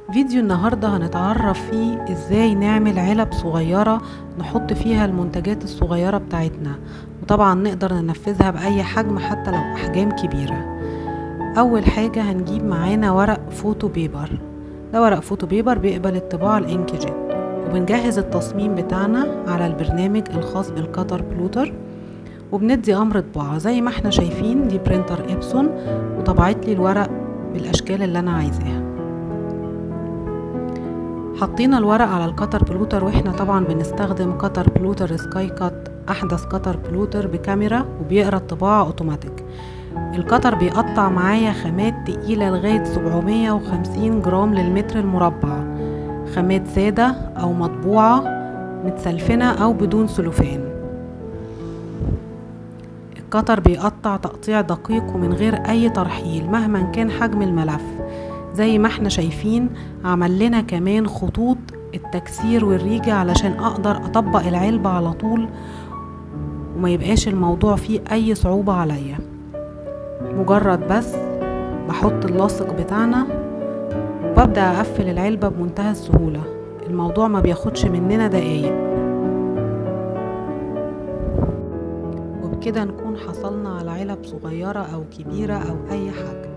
فيديو النهاردة هنتعرف فيه ازاي نعمل علب صغيرة نحط فيها المنتجات الصغيرة بتاعتنا وطبعا نقدر ننفذها بأي حجم حتى لو أحجام كبيرة أول حاجة هنجيب معانا ورق فوتو بيبر ده ورق فوتو بيبر بيقبل الطباعة الانكجيت وبنجهز التصميم بتاعنا على البرنامج الخاص بالكتر بلوتر وبندي امر طباعة زي ما احنا شايفين دي برينتر ابسون وطبعت لي الورق بالاشكال اللي انا عايزاها حطينا الورق على الكتر بلوتر واحنا طبعا بنستخدم كتر بلوتر سكاي كات احدث كتر بلوتر بكاميرا وبيقرا الطباعة اوتوماتيك الكتر بيقطع معايا خامات تقيلة لغاية 750 جرام للمتر المربع خامات سادة أو مطبوعة متسلفنة أو بدون سلوفان الكتر بيقطع تقطيع دقيق ومن غير أي ترحيل مهما كان حجم الملف زي ما احنا شايفين عمل لنا كمان خطوط التكسير والريجة علشان أقدر أطبق العلبة على طول وما يبقاش الموضوع فيه أي صعوبة عليا مجرد بس بحط اللاصق بتاعنا وببدأ أقفل العلبة بمنتهى السهولة الموضوع ما بياخدش مننا دقايق وبكده نكون حصلنا على علب صغيرة أو كبيرة أو أي حجم